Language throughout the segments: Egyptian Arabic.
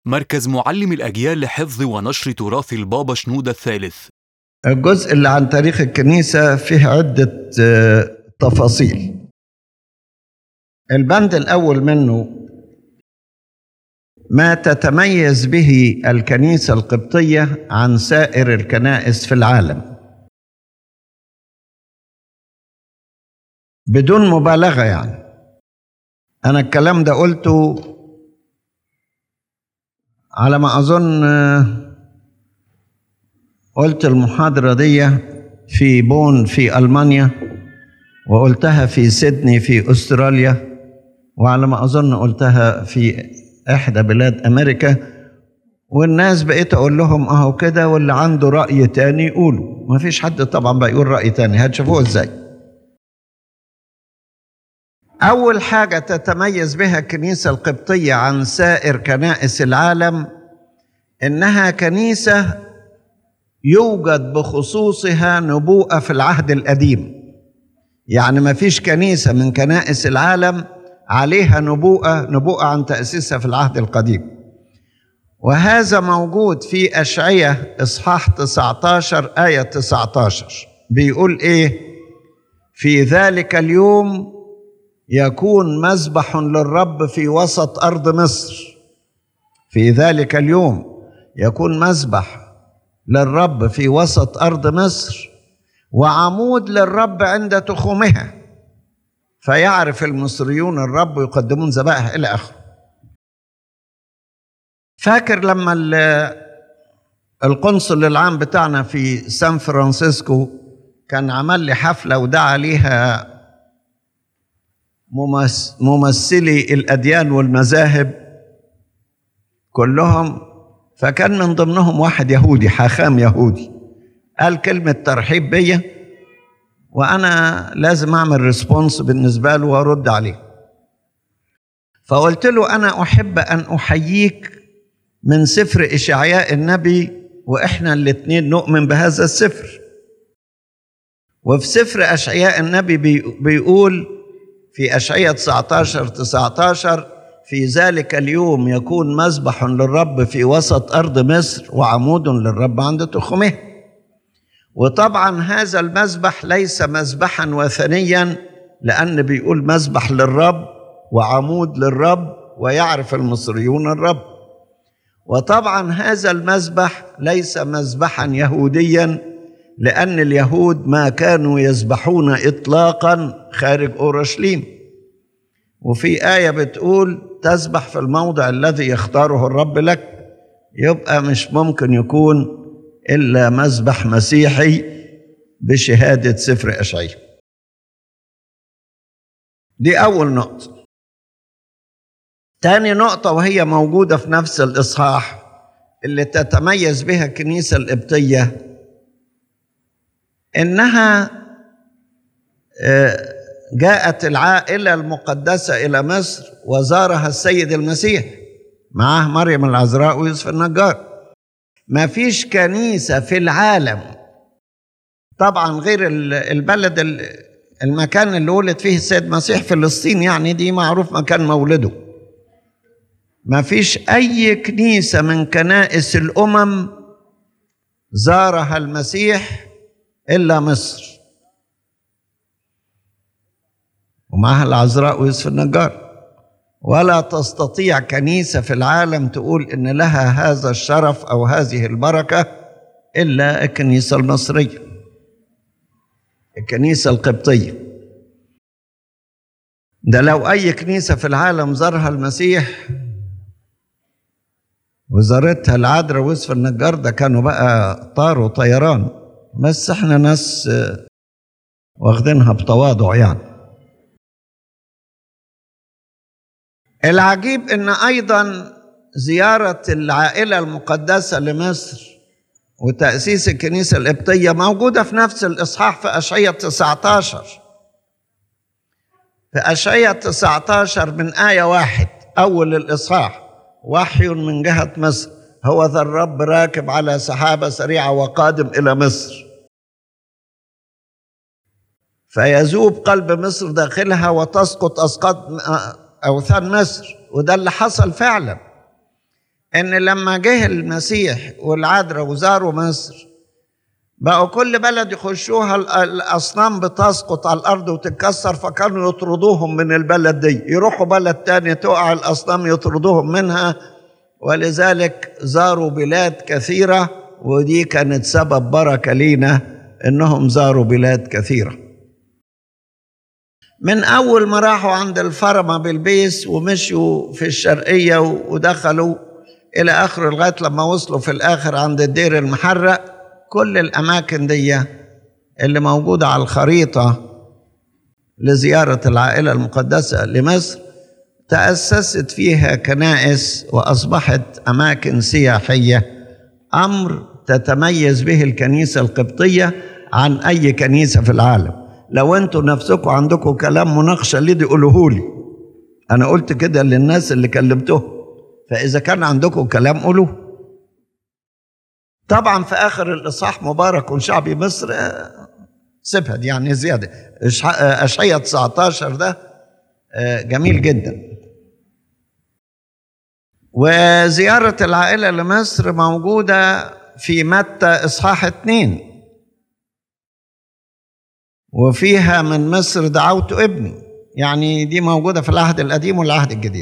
مركز معلم الأجيال لحفظ ونشر تراث البابا شنودة الثالث الجزء اللي عن تاريخ الكنيسة فيه عدة آه، تفاصيل البند الأول منه ما تتميز به الكنيسة القبطية عن سائر الكنائس في العالم بدون مبالغة يعني أنا الكلام ده قلته على ما أظن آه، قلت المحاضرة دي في بون في ألمانيا وقلتها في سيدني في أستراليا وعلى ما أظن قلتها في إحدى بلاد أمريكا والناس بقيت أقول لهم أهو كده واللي عنده رأي تاني يقوله ما فيش حد طبعا بقى يقول رأي تاني هتشوفوه إزاي أول حاجة تتميز بها الكنيسة القبطية عن سائر كنائس العالم إنها كنيسة يوجد بخصوصها نبوءة في العهد القديم يعني ما فيش كنيسة من كنائس العالم عليها نبوءة نبوءة عن تأسيسها في العهد القديم وهذا موجود في أشعية إصحاح 19 آية 19 بيقول إيه في ذلك اليوم يكون مذبح للرب في وسط أرض مصر في ذلك اليوم يكون مذبح للرب في وسط أرض مصر وعمود للرب عند تخومها فيعرف المصريون الرب ويقدمون ذبائح إلى آخره فاكر لما ال- القنصل العام بتاعنا في سان فرانسيسكو كان عمل لي حفلة ودعا ليها ممس- ممثلي الأديان والمذاهب كلهم فكان من ضمنهم واحد يهودي حاخام يهودي قال كلمة ترحيب بيا وأنا لازم أعمل ريسبونس بالنسبة له وأرد عليه فقلت له أنا أحب أن أحييك من سفر إشعياء النبي وإحنا الاتنين نؤمن بهذا السفر وفي سفر أشعياء النبي بي- بيقول في أشعياء 19 19 في ذلك اليوم يكون مذبح للرب في وسط أرض مصر وعمود للرب عند تخمه وطبعا هذا المذبح ليس مذبحا وثنيا لأن بيقول مذبح للرب وعمود للرب ويعرف المصريون الرب وطبعا هذا المذبح ليس مذبحا يهوديا لأن اليهود ما كانوا يذبحون إطلاقا خارج أورشليم وفي آية بتقول تذبح في الموضع الذي يختاره الرب لك يبقى مش ممكن يكون إلا مذبح مسيحي بشهادة سفر أشعياء دي أول نقطة تاني نقطة وهي موجودة في نفس الإصحاح اللي تتميز بها الكنيسة القبطية إنها آه، جاءت العائلة المقدسة إلى مصر وزارها السيد المسيح معاه مريم العذراء ويوسف النجار ما فيش كنيسة في العالم طبعا غير ال- البلد ال- المكان اللي ولد فيه السيد المسيح فلسطين يعني دي معروف مكان مولده ما فيش أي كنيسة من كنائس الأمم زارها المسيح إلا مصر ومعها العذراء ويوسف النجار ولا تستطيع كنيسة في العالم تقول إن لها هذا الشرف أو هذه البركة إلا الكنيسة المصرية الكنيسة القبطية ده لو أي كنيسة في العالم زارها المسيح وزارتها العذراء ويوسف النجار ده كانوا بقى طاروا طيران بس احنا ناس آه، واخدينها بتواضع يعني العجيب ان ايضا زياره العائله المقدسه لمصر وتاسيس الكنيسه القبطيه موجوده في نفس الاصحاح في اشعياء 19 في اشعياء 19 من ايه واحد اول الاصحاح وحي من جهه مصر هو ذا الرب راكب على سحابه سريعه وقادم الى مصر فيذوب قلب مصر داخلها وتسقط اسقاط اوثان مصر وده اللي حصل فعلا ان لما جه المسيح والعذراء وزاروا مصر بقوا كل بلد يخشوها ال- الاصنام بتسقط على الارض وتتكسر فكانوا يطردوهم من البلد دي يروحوا بلد تاني تقع الاصنام يطردوهم منها ولذلك زاروا بلاد كثيره ودي كانت سبب بركه لينا انهم زاروا بلاد كثيره من اول ما راحوا عند الفرمه بالبيس ومشوا في الشرقيه ودخلوا الى اخره لغايه لما وصلوا في الاخر عند الدير المحرق كل الاماكن دي اللي موجوده على الخريطه لزياره العائله المقدسه لمصر تاسست فيها كنائس واصبحت اماكن سياحيه امر تتميز به الكنيسه القبطيه عن اي كنيسه في العالم لو انتوا نفسكم عندكم كلام مناقشه ليه قولوه لي انا قلت كده للناس اللي كلمتهم فاذا كان عندكم كلام قولوه طبعا في اخر الاصحاح مبارك شعبي مصر آه، سيبها دي يعني زياده إشح- آه، اشعياء 19 ده آه، جميل جدا وزياره العائله لمصر موجوده في متى اصحاح اتنين وفيها من مصر دعوت ابني يعني دي موجوده في العهد القديم والعهد الجديد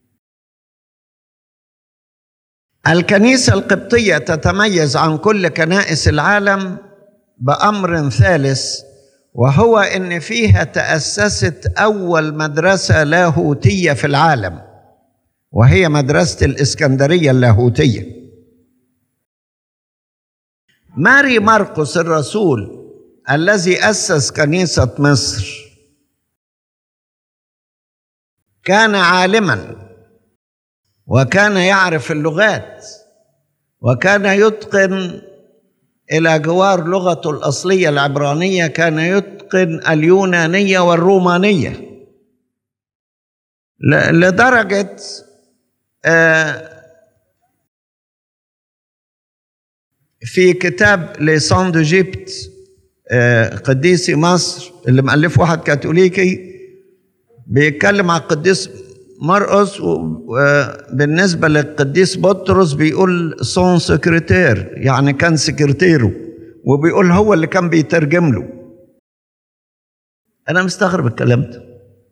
الكنيسه القبطيه تتميز عن كل كنائس العالم بامر ثالث وهو ان فيها تاسست اول مدرسه لاهوتيه في العالم وهي مدرسه الاسكندريه اللاهوتيه ماري مرقس الرسول الذي اسس كنيسه مصر كان عالما وكان يعرف اللغات وكان يتقن الى جوار لغته الاصليه العبرانيه كان يتقن اليونانيه والرومانيه ل- لدرجه آه، في كتاب لسان دو جيبت آه، قديسي مصر اللي مؤلفه واحد كاثوليكي بيتكلم عن القديس مرقس وبالنسبة للقديس بطرس بيقول سون سكرتير يعني كان سكرتيره وبيقول هو اللي كان بيترجم له أنا مستغرب الكلام ده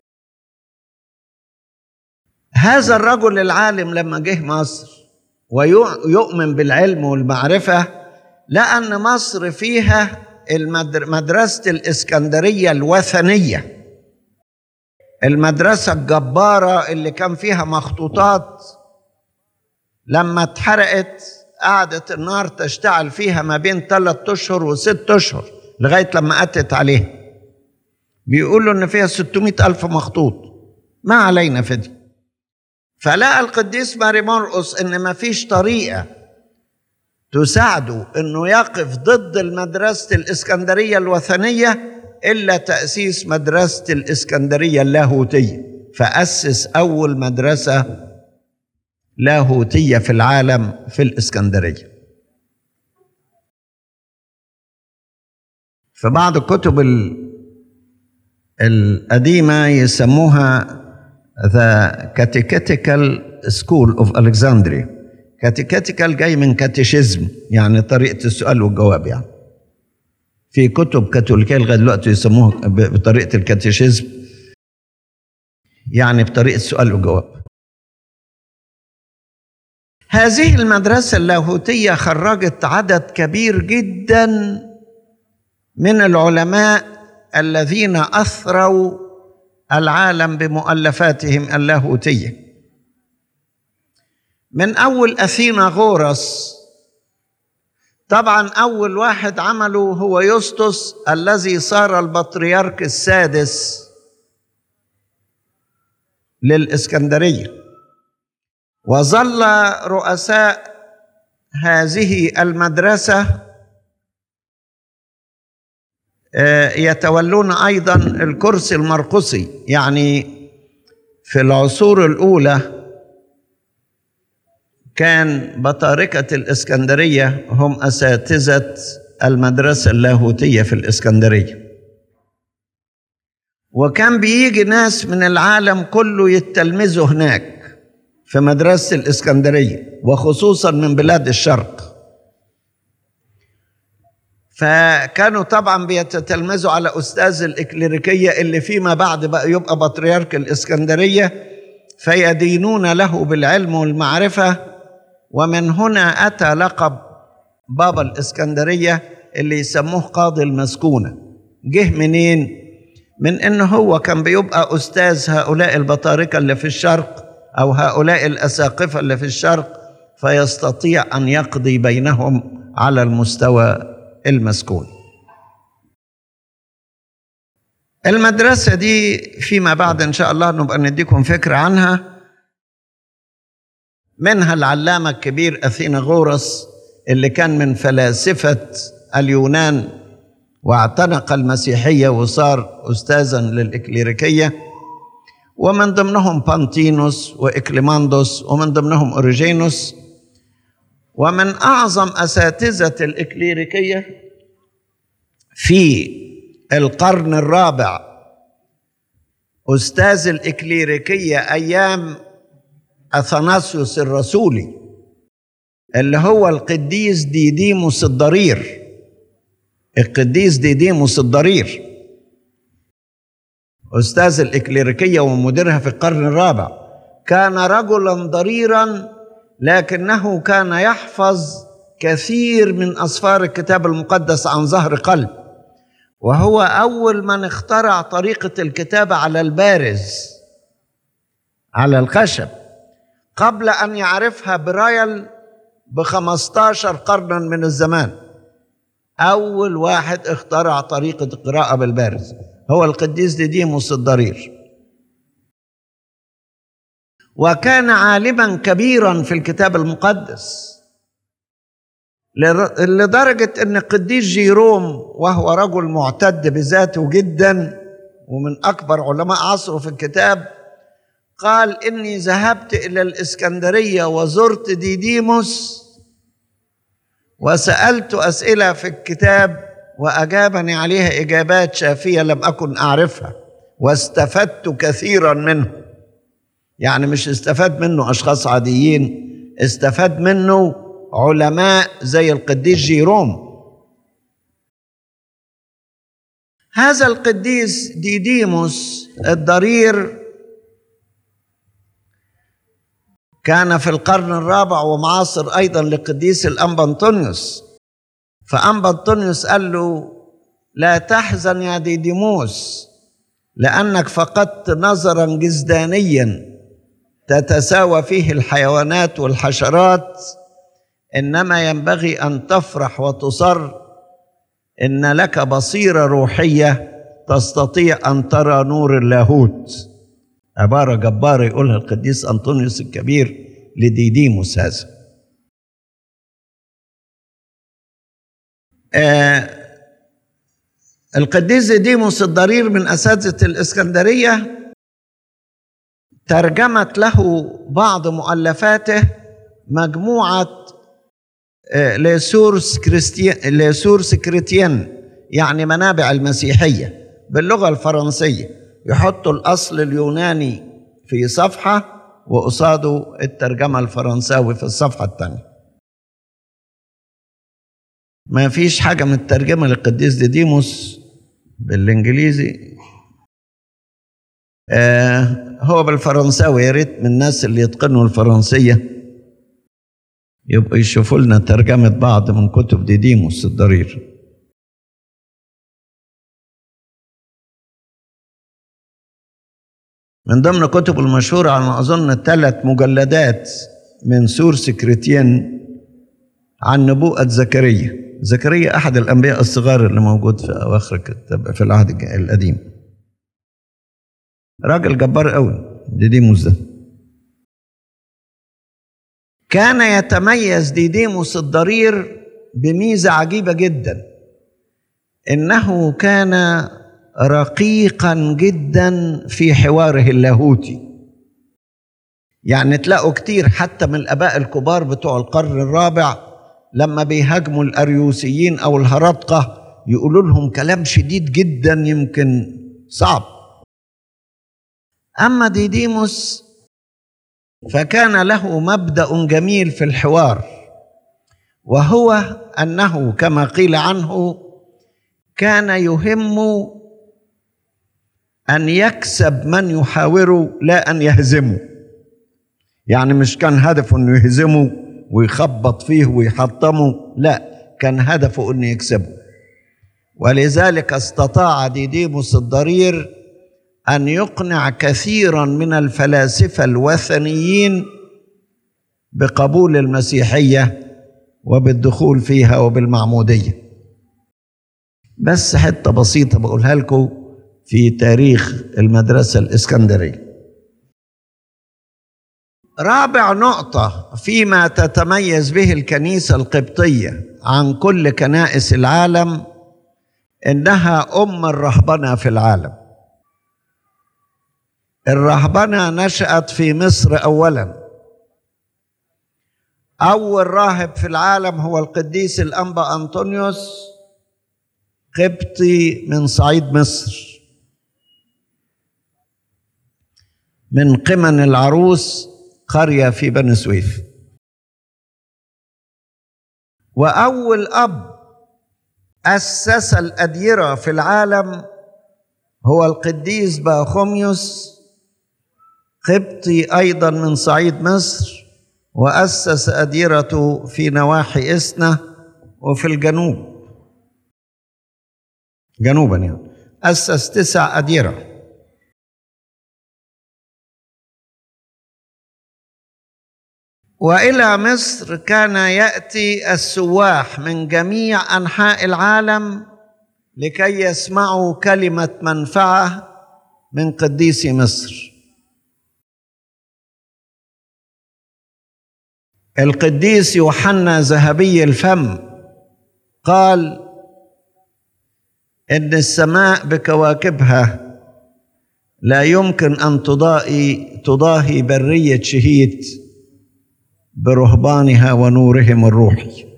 هذا الرجل العالم لما جه مصر ويؤمن بالعلم والمعرفة لقى أن مصر فيها المدر- مدرسة الإسكندرية الوثنية المدرسة الجبارة اللي كان فيها مخطوطات لما اتحرقت قعدت النار تشتعل فيها ما بين ثلاثة أشهر وست أشهر لغاية لما أتت عليها بيقولوا إن فيها 600 ألف مخطوط ما علينا في دي فلقى القديس ماري مرقس إن ما فيش طريقة تساعده إنه يقف ضد المدرسة الإسكندرية الوثنية إلا تأسيس مدرسة الإسكندرية اللاهوتية فأسس أول مدرسة لاهوتية في العالم في الإسكندرية في بعض الكتب ال- القديمة يسموها The Catechetical School of Alexandria Catechetical جاي من كاتيشيزم يعني طريقة السؤال والجواب يعني في كتب كاثوليكيه لغايه دلوقتي يسموها ب- بطريقه الكاتيشيزم يعني بطريقه السؤال والجواب هذه المدرسه اللاهوتيه خرجت عدد كبير جدا من العلماء الذين اثروا العالم بمؤلفاتهم اللاهوتيه من اول اثينا غورس طبعا اول واحد عمله هو يسطس الذي صار البطريرك السادس للاسكندريه وظل رؤساء هذه المدرسه آه، يتولون ايضا الكرسي المرقسي يعني في العصور الاولى كان بطاركة الإسكندرية هم أساتذة المدرسة اللاهوتية في الإسكندرية وكان بيجي ناس من العالم كله يتلمذوا هناك في مدرسة الإسكندرية وخصوصا من بلاد الشرق فكانوا طبعا بيتتلمذوا على أستاذ الإكليريكية اللي فيما بعد بقى يبقى بطريرك الإسكندرية فيدينون له بالعلم والمعرفة ومن هنا أتى لقب بابا الإسكندرية اللي يسموه قاضي المسكونة جه منين؟ من إن هو كان بيبقى أستاذ هؤلاء البطاركة اللي في الشرق أو هؤلاء الأساقفة اللي في الشرق فيستطيع أن يقضي بينهم على المستوى المسكون المدرسة دي فيما بعد إن شاء الله نبقى نديكم فكرة عنها منها العلامة الكبير أثيناغورس اللي كان من فلاسفة اليونان واعتنق المسيحية وصار أستاذا للإكليريكية ومن ضمنهم بانتينوس وإكليماندوس ومن ضمنهم أوريجينوس ومن أعظم أساتذة الإكليريكية في القرن الرابع أستاذ الإكليريكية أيام أثناسيوس الرسولي اللي هو القديس ديديموس الضرير القديس ديديموس الضرير أستاذ الإكليريكية ومديرها في القرن الرابع كان رجلا ضريرا لكنه كان يحفظ كثير من أسفار الكتاب المقدس عن ظهر قلب وهو أول من اخترع طريقة الكتابة على البارز على الخشب قبل أن يعرفها برايل بخمستاشر قرنا من الزمان أول واحد اخترع طريقة القراءة بالبارز هو القديس ديديموس الضرير وكان عالما كبيرا في الكتاب المقدس لدرجة أن القديس جيروم وهو رجل معتد بذاته جدا ومن أكبر علماء عصره في الكتاب قال إني ذهبت إلى الإسكندرية وزرت ديديموس وسألت أسئلة في الكتاب وأجابني عليها إجابات شافية لم أكن أعرفها واستفدت كثيرا منه يعني مش استفاد منه أشخاص عاديين استفاد منه علماء زي القديس جيروم هذا القديس ديديموس الضرير كان في القرن الرابع ومعاصر ايضا لقديس الانبا انطونيوس فانبا انطونيوس قال له لا تحزن يا ديديموس لانك فقدت نظرا جزدانيا تتساوى فيه الحيوانات والحشرات انما ينبغي ان تفرح وتصر ان لك بصيره روحيه تستطيع ان ترى نور اللاهوت عباره جباره يقولها القديس انطونيوس الكبير لديديموس هذا آه القديس ديديموس الضرير من اساتذه الاسكندريه ترجمت له بعض مؤلفاته مجموعه لسورس كريستيان لسورس كريتيان يعني منابع المسيحيه باللغه الفرنسيه يحطوا الاصل اليوناني في صفحه وقصاده الترجمه الفرنساوي في الصفحه الثانيه ما فيش حاجه من الترجمه للقديس ديديموس بالانجليزي آه هو بالفرنساوي يا ريت من الناس اللي يتقنوا الفرنسيه يبقوا يشوفوا لنا ترجمة بعض من كتب ديديموس الضرير من ضمن كتب المشهورة على ما أظن ثلاث مجلدات من سورس كريتيان عن نبوءة زكريا زكريا أحد الأنبياء الصغار اللي موجود في أواخر الكتاب في العهد القديم راجل جبار قوي ديديموس ده كان يتميز ديديموس الضرير بميزه عجيبه جدا انه كان رقيقا جدا في حواره اللاهوتي يعني تلاقوا كتير حتى من الاباء الكبار بتوع القرن الرابع لما بيهاجموا الاريوسيين او الهرطقه يقولوا لهم كلام شديد جدا يمكن صعب اما ديديموس فكان له مبدا جميل في الحوار وهو انه كما قيل عنه كان يهم ان يكسب من يحاوره لا ان يهزمه يعني مش كان هدفه انه يهزمه ويخبط فيه ويحطمه لا كان هدفه انه يكسبه ولذلك استطاع ديديموس الضرير ان يقنع كثيرا من الفلاسفه الوثنيين بقبول المسيحيه وبالدخول فيها وبالمعموديه بس حته بسيطه بقولها لكم في تاريخ المدرسه الاسكندريه رابع نقطه فيما تتميز به الكنيسه القبطيه عن كل كنائس العالم انها ام الرهبنه في العالم الرهبنه نشات في مصر اولا اول راهب في العالم هو القديس الانبا انطونيوس قبطي من صعيد مصر من قمن العروس قريه في بني سويف واول اب اسس الاديره في العالم هو القديس باخوميوس قبطي ايضا من صعيد مصر واسس اديرته في نواحي اسنا وفي الجنوب جنوبا يعني اسس تسع اديره والى مصر كان ياتي السواح من جميع انحاء العالم لكي يسمعوا كلمه منفعه من قديس مصر القديس يوحنا ذهبي الفم قال ان السماء بكواكبها لا يمكن ان تضاهي تضاهي بريه شهيد برهبانها ونورهم الروحي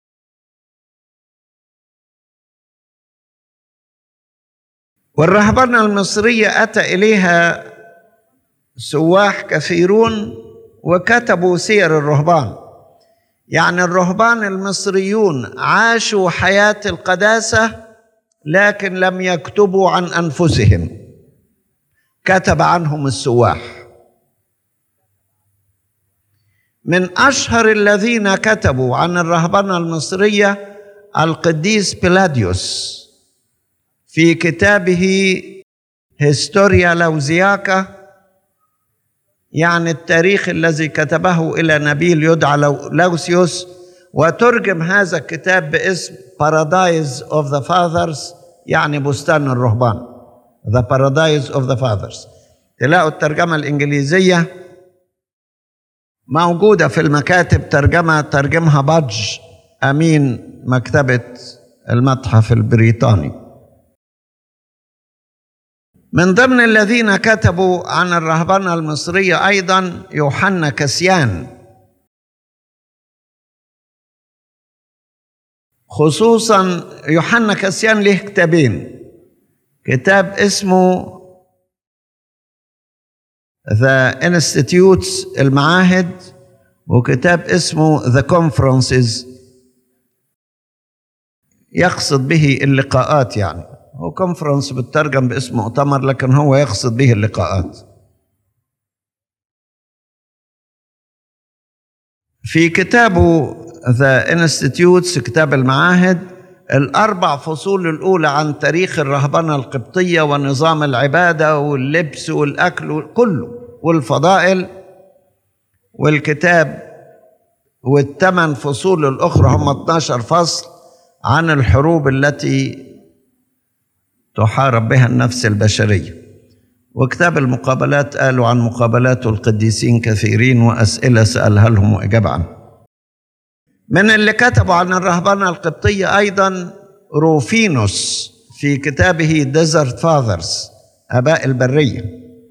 والرهبنه المصريه اتى اليها سواح كثيرون وكتبوا سير الرهبان يعني الرهبان المصريون عاشوا حياه القداسه لكن لم يكتبوا عن انفسهم كتب عنهم السواح من اشهر الذين كتبوا عن الرهبنه المصريه القديس بيلاديوس في كتابه هيستوريا لوزياكا يعني التاريخ الذي كتبه الى نبيل يدعى لوسيوس وترجم هذا الكتاب باسم Paradise of the Fathers يعني بستان الرهبان The Paradise of the Fathers تلاقوا الترجمة الإنجليزية موجودة في المكاتب ترجمة ترجمها بادج أمين مكتبة المتحف البريطاني من ضمن الذين كتبوا عن الرهبنة المصرية أيضا يوحنا كسيان خصوصا يوحنا كسيان له كتابين كتاب اسمه The Institutes المعاهد وكتاب اسمه The Conferences يقصد به اللقاءات يعني هو كونفرنس بترجم باسم مؤتمر لكن هو يقصد به اللقاءات في كتابه The Institutes كتاب المعاهد الأربع فصول الأولى عن تاريخ الرهبنة القبطية ونظام العبادة واللبس والأكل كله والفضائل والكتاب والثمان فصول الأخرى هم 12 فصل عن الحروب التي تحارب بها النفس البشرية وكتاب المقابلات قالوا عن مقابلات القديسين كثيرين وأسئلة سألها لهم وإجاب عنها من اللي كتبوا عن الرهبنة القبطية أيضا روفينوس في كتابه ديزرت فاذرز آباء البرية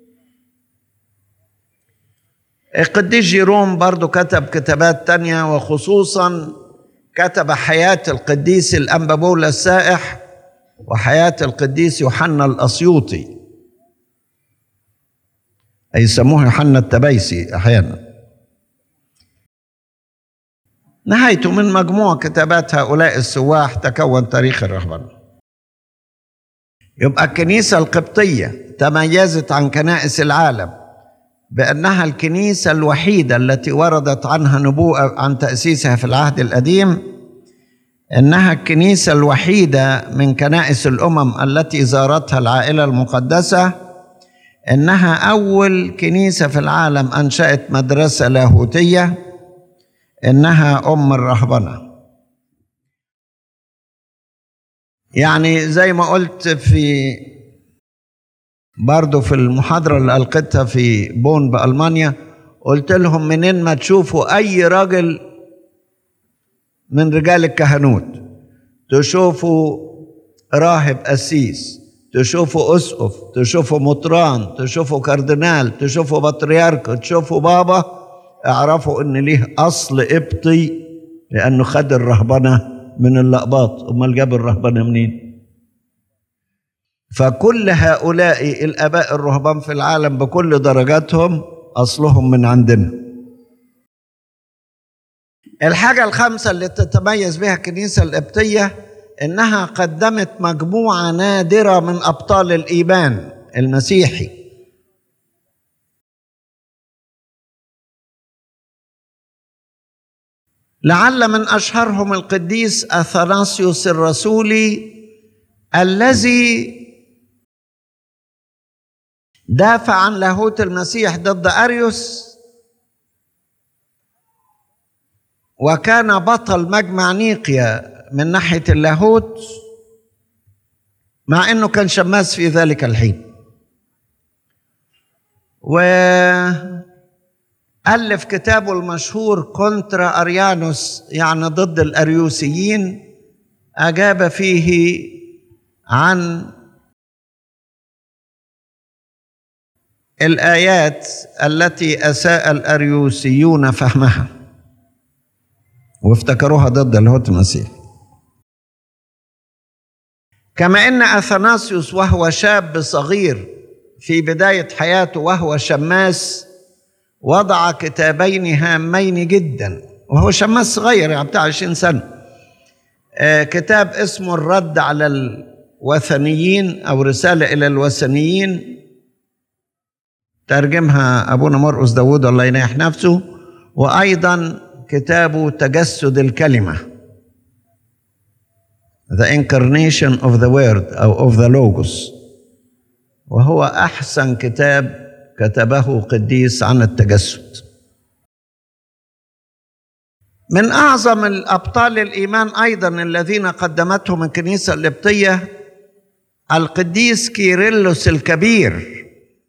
القديس جيروم برضو كتب كتابات تانية وخصوصا كتب حياة القديس الأنبابولة السائح وحياة القديس يوحنا الأسيوطي أي يسموه يوحنا التبيسي أحيانا نهايته من مجموع كتابات هؤلاء السواح تكون تاريخ الرهبنة يبقى الكنيسة القبطية تميزت عن كنائس العالم بأنها الكنيسة الوحيدة التي وردت عنها نبوءة عن تأسيسها في العهد القديم إنها الكنيسة الوحيدة من كنائس الأمم التي زارتها العائلة المقدسة إنها أول كنيسة في العالم أنشأت مدرسة لاهوتية إنها أم الرهبنة يعني زي ما قلت في برضو في المحاضرة اللي ألقيتها في بون بألمانيا قلت لهم منين ما تشوفوا أي راجل من رجال الكهنوت تشوفوا راهب قسيس تشوفوا أسقف تشوفوا مطران تشوفوا كاردينال تشوفوا بطريرك تشوفوا بابا اعرفوا ان ليه اصل قبطي لانه خد الرهبنه من اللقباط امال جاب الرهبنه منين فكل هؤلاء الاباء الرهبان في العالم بكل درجاتهم اصلهم من عندنا الحاجه الخامسه اللي تتميز بها الكنيسه القبطيه انها قدمت مجموعه نادره من ابطال الايمان المسيحي لعل من اشهرهم القديس اثناسيوس الرسولي الذي دافع عن لاهوت المسيح ضد اريوس وكان بطل مجمع نيقيا من ناحيه اللاهوت مع انه كان شماس في ذلك الحين وألف كتابه المشهور كونترا أريانوس يعني ضد الأريوسيين أجاب فيه عن الآيات التي أساء الأريوسيون فهمها وافتكروها ضد اللاهوت المسيح كما ان اثناسيوس وهو شاب صغير في بدايه حياته وهو شماس وضع كتابين هامين جدا وهو شماس صغير يعني بتاع 20 سنه آه كتاب اسمه الرد على الوثنيين او رساله الى الوثنيين ترجمها ابونا مرقس داوود الله ينيح نفسه وايضا كتابه تجسد الكلمه The Incarnation of the Word أو of the Logos وهو أحسن كتاب كتبه قديس عن التجسد من أعظم الأبطال الإيمان أيضا الذين قدمتهم الكنيسة القبطية القديس كيرلس الكبير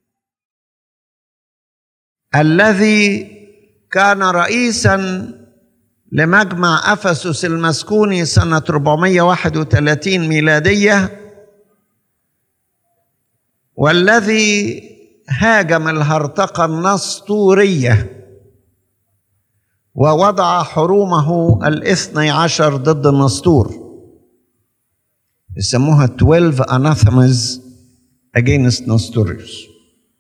الذي كان رئيسا لمجمع افسس المسكوني سنه 431 ميلاديه والذي هاجم الهرطقه النسطوريه ووضع حرومه الاثني عشر ضد النسطور يسموها 12 anathemas against Nestorius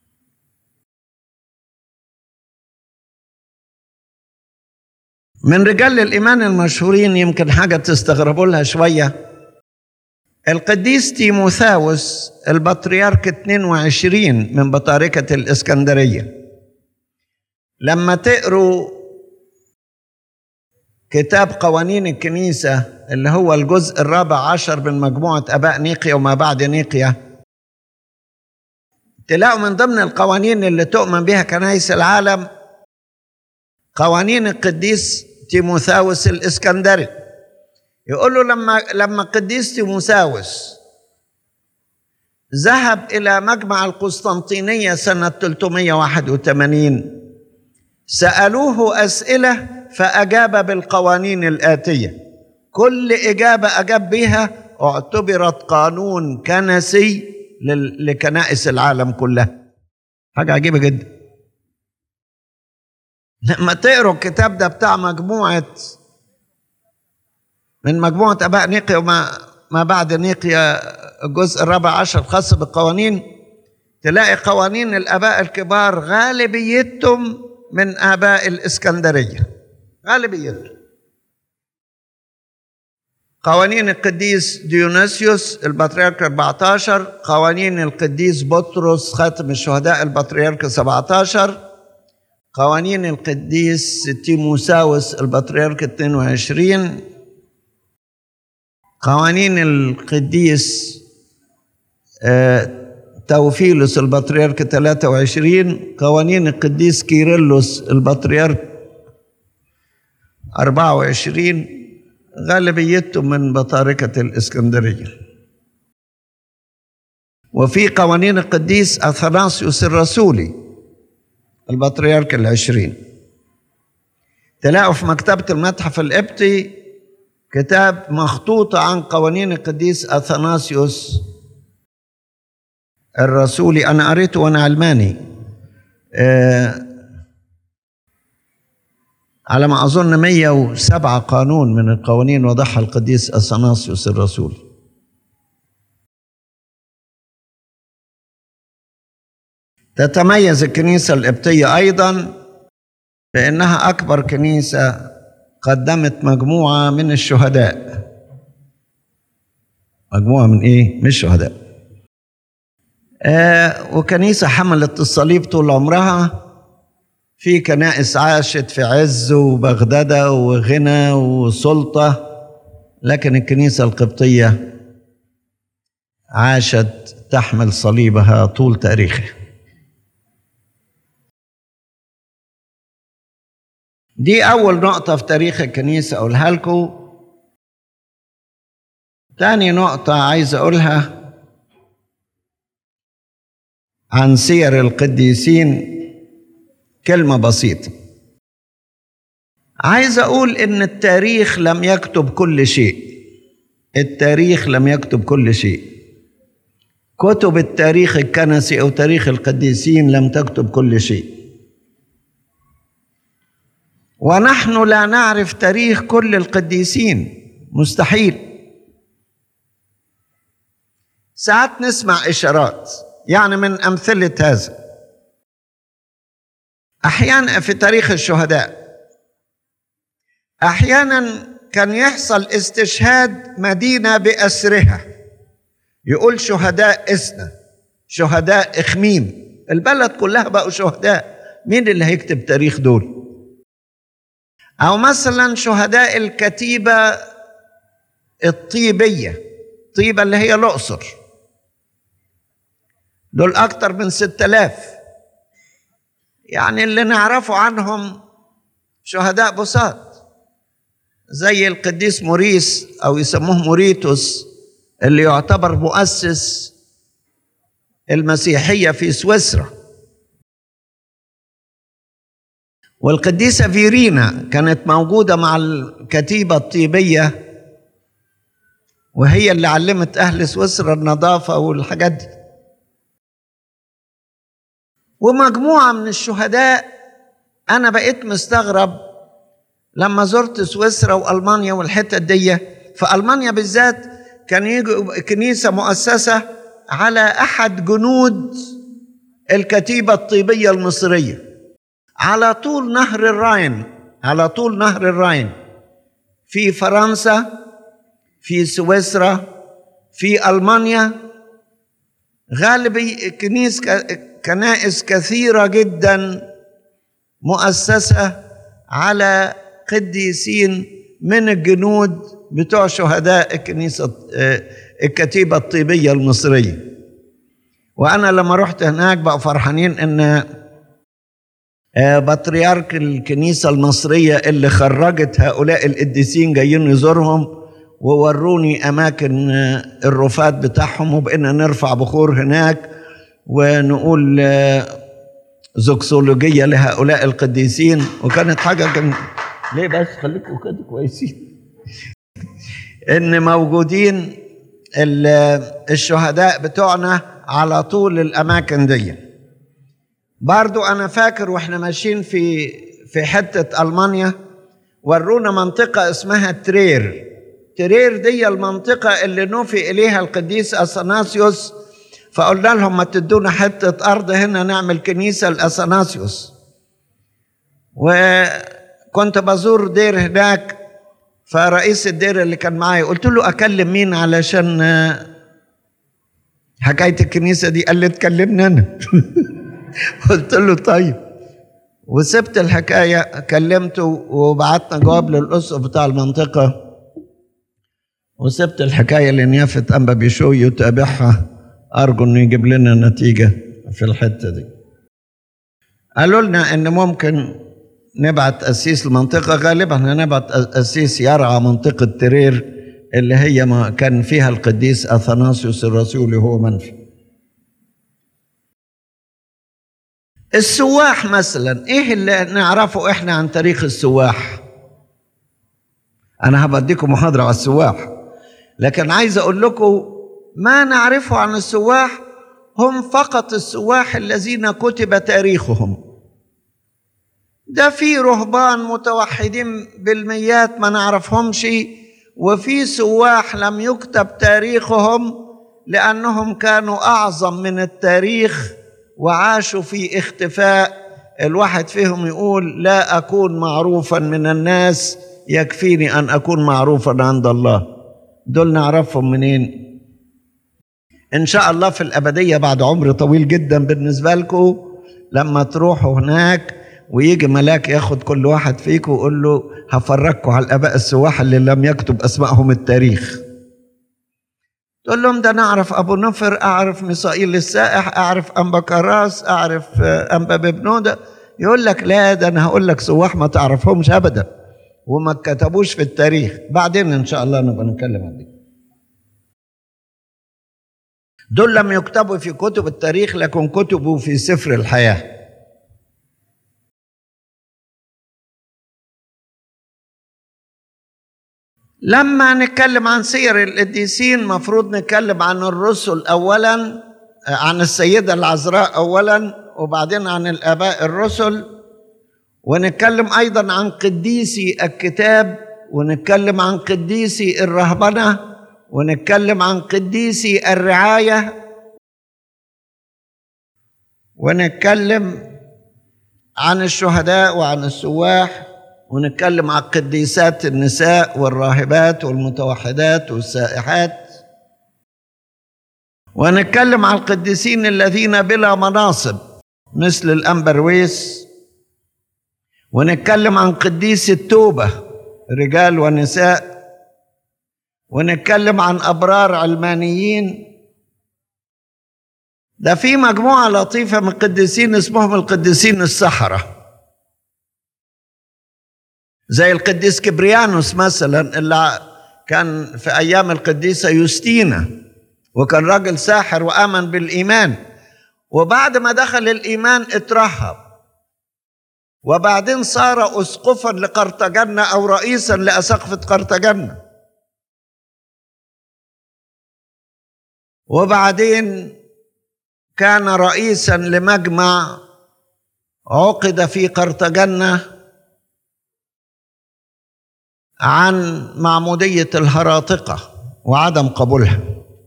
من رجال الإيمان المشهورين يمكن حاجة تستغربوا لها شوية القديس تيموثاوس البطريرك 22 من بطاركة الإسكندرية لما تقروا كتاب قوانين الكنيسة اللي هو الجزء الرابع عشر من مجموعة أباء نيقيا وما بعد نيقيا تلاقوا من ضمن القوانين اللي تؤمن بها كنائس العالم قوانين القديس تيموثاوس الاسكندري يقول له لما لما القديس تيموثاوس ذهب الى مجمع القسطنطينيه سنه 381 سالوه اسئله فاجاب بالقوانين الاتيه كل اجابه اجاب بها اعتبرت قانون كنسي لكنائس العالم كلها حاجه عجيبه جدا لما تقروا الكتاب ده بتاع مجموعة من مجموعة أباء نيقيا وما ما بعد نيقيا الجزء الرابع عشر خاص بالقوانين تلاقي قوانين الآباء الكبار غالبيتهم من آباء الإسكندرية غالبيتهم قوانين القديس ديونيسيوس البطريرك 14 قوانين القديس بطرس خاتم الشهداء البطريرك 17 قوانين القديس تيموساوس البطريرك 22 قوانين القديس آه، توفيلوس البطريرك 23 قوانين القديس كيرلس البطريرك 24 غالبيتهم من بطاركة الإسكندرية وفي قوانين القديس أثناسيوس الرسولي البطريرك العشرين تلاقوا في مكتبة المتحف القبطي كتاب مخطوط عن قوانين القديس أثناسيوس الرسولي أنا قريته وأنا علماني آه على ما أظن 107 قانون من القوانين وضعها القديس أثناسيوس الرسولي تتميز الكنيسة القبطية أيضا بأنها أكبر كنيسة قدمت مجموعة من الشهداء مجموعة من إيه؟ من الشهداء آه وكنيسة حملت الصليب طول عمرها في كنائس عاشت في عز وبغدادة وغنى وسلطة لكن الكنيسة القبطية عاشت تحمل صليبها طول تاريخها دي أول نقطة في تاريخ الكنيسة أقولها لكم تاني نقطة عايز أقولها عن سير القديسين كلمة بسيطة عايز أقول إن التاريخ لم يكتب كل شيء التاريخ لم يكتب كل شيء كتب التاريخ الكنسي أو تاريخ القديسين لم تكتب كل شيء ونحن لا نعرف تاريخ كل القديسين مستحيل ساعات نسمع إشارات يعني من أمثلة هذا احيانا في تاريخ الشهداء احيانا كان يحصل استشهاد مدينه باسرها يقول شهداء اسنا شهداء اخميم البلد كلها بقوا شهداء مين اللي هيكتب تاريخ دول او مثلا شهداء الكتيبه الطيبيه طيبه اللي هي الاقصر دول اكتر من ستة آلاف يعني اللي نعرفه عنهم شهداء بساط زي القديس موريس او يسموه موريتوس اللي يعتبر مؤسس المسيحيه في سويسرا والقديسه فيرينا كانت موجوده مع الكتيبه الطيبيه وهي اللي علمت اهل سويسرا النظافه والحاجات دي ومجموعة من الشهداء أنا بقيت مستغرب لما زرت سويسرا وألمانيا والحتة دي في ألمانيا بالذات كان يجي كنيسة مؤسسة على أحد جنود الكتيبة الطيبية المصرية على طول نهر الراين على طول نهر الراين في فرنسا في سويسرا في ألمانيا غالبي كنيس كنائس كثيرة جدا مؤسسة على قديسين من الجنود بتوع شهداء الكنيسة الكتيبة الطيبية المصرية وأنا لما رحت هناك بقى فرحانين إن بطريرك الكنيسة المصرية اللي خرجت هؤلاء القديسين جايين يزورهم ووروني أماكن الرفات بتاعهم وبقينا نرفع بخور هناك ونقول زوكسولوجية لهؤلاء القديسين وكانت حاجة كان ليه بس خليكم كده كويسين ان موجودين الشهداء بتوعنا على طول الاماكن دي برضو انا فاكر واحنا ماشيين في في حتة المانيا ورونا منطقة اسمها ترير ترير دي المنطقة اللي نفي اليها القديس اثناسيوس فقلنا لهم ما تدونا حتة أرض هنا نعمل كنيسة لأثناسيوس وكنت بزور دير هناك فرئيس الدير اللي كان معايا قلت له اكلم مين علشان آه، حكايه الكنيسه دي قال لي تكلمني انا قلت له طيب وسبت الحكايه كلمته وبعتنا جواب للاسقف بتاع المنطقه وسبت الحكايه لنيافه انبا بيشو يتابعها ارجو انه يجيب لنا نتيجه في الحته دي قالوا لنا ان ممكن نبعت قسيس المنطقه غالبا هنبعت قسيس يرعى منطقه ترير اللي هي ما كان فيها القديس اثناسيوس الرسولي هو منفي السواح مثلا ايه اللي نعرفه احنا عن تاريخ السواح انا هبديكم محاضره على السواح لكن عايز اقول لكم ما نعرفه عن السواح هم فقط السواح الذين كتب تاريخهم ده في رهبان متوحدين بالميات ما نعرفهمش وفي سواح لم يكتب تاريخهم لانهم كانوا اعظم من التاريخ وعاشوا في اختفاء الواحد فيهم يقول لا اكون معروفا من الناس يكفيني ان اكون معروفا عند الله دول نعرفهم منين ان شاء الله في الابديه بعد عمر طويل جدا بالنسبه لكم لما تروحوا هناك ويجي ملاك ياخد كل واحد فيكم ويقول له هفرجكم على الاباء السواح اللي لم يكتب اسمائهم التاريخ تقول لهم ده نعرف ابو نفر اعرف ميسائيل السائح اعرف انبا كراس اعرف آه، انبا ببنوده يقول لك لا ده انا هقول لك سواح ما تعرفهمش ابدا وما كتبوش في التاريخ بعدين ان شاء الله نبقى نتكلم عن دي دول لم يكتبوا في كتب التاريخ لكن كتبوا في سفر الحياه لما نتكلم عن سير القديسين مفروض نتكلم عن الرسل اولا آه، عن السيده العذراء اولا وبعدين عن الاباء الرسل ونتكلم ايضا عن قديسي الكتاب ونتكلم عن قديسي الرهبنه ونتكلم عن قديسي الرعايه ونتكلم عن الشهداء وعن السواح ونتكلم عن قديسات النساء والراهبات والمتوحدات والسائحات ونتكلم عن القديسين الذين بلا مناصب مثل الأنبرويس ونتكلم عن قديس التوبة رجال ونساء ونتكلم عن أبرار علمانيين ده في مجموعة لطيفة من القديسين اسمهم القديسين السحرة زي القديس كبريانوس مثلا اللي كان في أيام القديسة يوستينا وكان راجل ساحر وآمن بالإيمان وبعد ما دخل الإيمان اترهب وبعدين صار أسقفا لقرطاجنة أو رئيسا لأسقفة قرطاجنة وبعدين كان رئيسا لمجمع عقد في قرطاجنة عن معمودية الهراطقة وعدم قبولها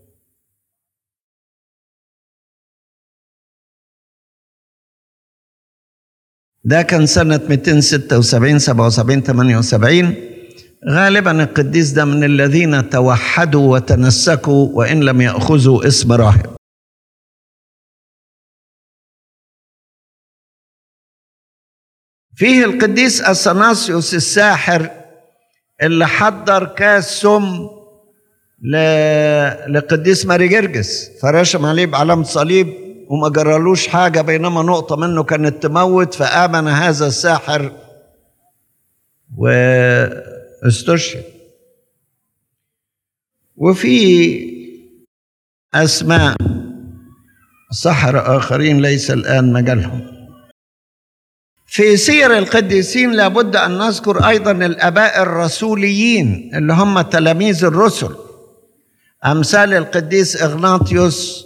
ده كان سنة 276 77 78 غالبا القديس ده من الذين توحدوا وتنسكوا وإن لم يأخذوا اسم راهب فيه القديس أثناسيوس الساحر اللي حضر كاس سم ل- لقديس ماري جرجس فرشم عليه بعلامة صليب وما جرالوش حاجة بينما نقطة منه كانت تموت فآمن هذا الساحر واستشهد وفي أسماء سحرة آخرين ليس الآن مجالهم في سير القديسين لابد أن نذكر أيضا الآباء الرسوليين اللي هم تلاميذ الرسل أمثال القديس إغناطيوس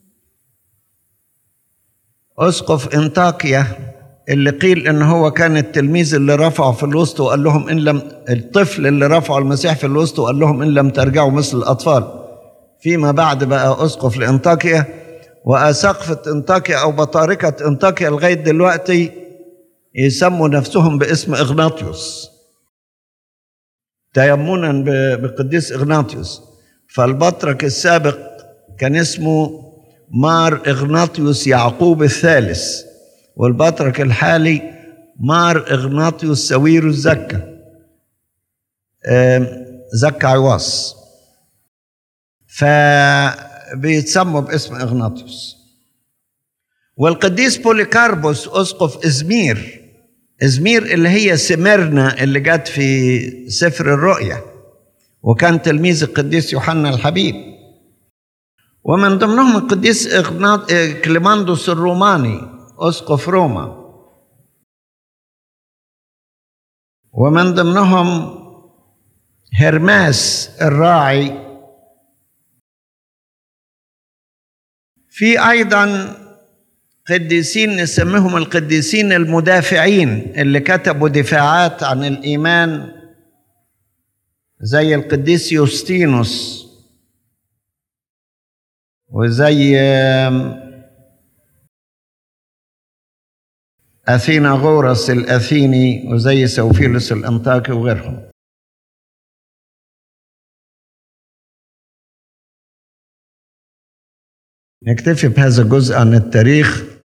أسقف إنطاكيا اللي قيل إن هو كان التلميذ اللي رفعه في الوسط وقال لهم إن لم الطفل اللي رفعه المسيح في الوسط وقال لهم إن لم ترجعوا مثل الأطفال فيما بعد بقى أسقف لإنطاكيا وأسقفة إنطاكيا أو بطاركة إنطاكيا لغاية دلوقتي يسموا نفسهم باسم إغناطيوس تيمنا ب- بقديس اغناطيوس فالبطرك السابق كان اسمه مار اغناطيوس يعقوب الثالث والبطرك الحالي مار اغناطيوس ساويروس زكا آم، زكا عواص فبيتسموا باسم اغناطيوس والقديس بوليكاربوس اسقف ازمير ازمير اللي هي سميرنا اللي جت في سفر الرؤيا وكان تلميذ القديس يوحنا الحبيب ومن ضمنهم القديس إغناط... آه، كليماندوس الروماني اسقف روما ومن ضمنهم هرماس الراعي في ايضا قديسين نسميهم القديسين المدافعين اللي كتبوا دفاعات عن الايمان زي القديس يوستينوس وزي آم، أثينا غورس الأثيني وزي سوفيلوس الأنطاكي وغيرهم نكتفي بهذا الجزء عن التاريخ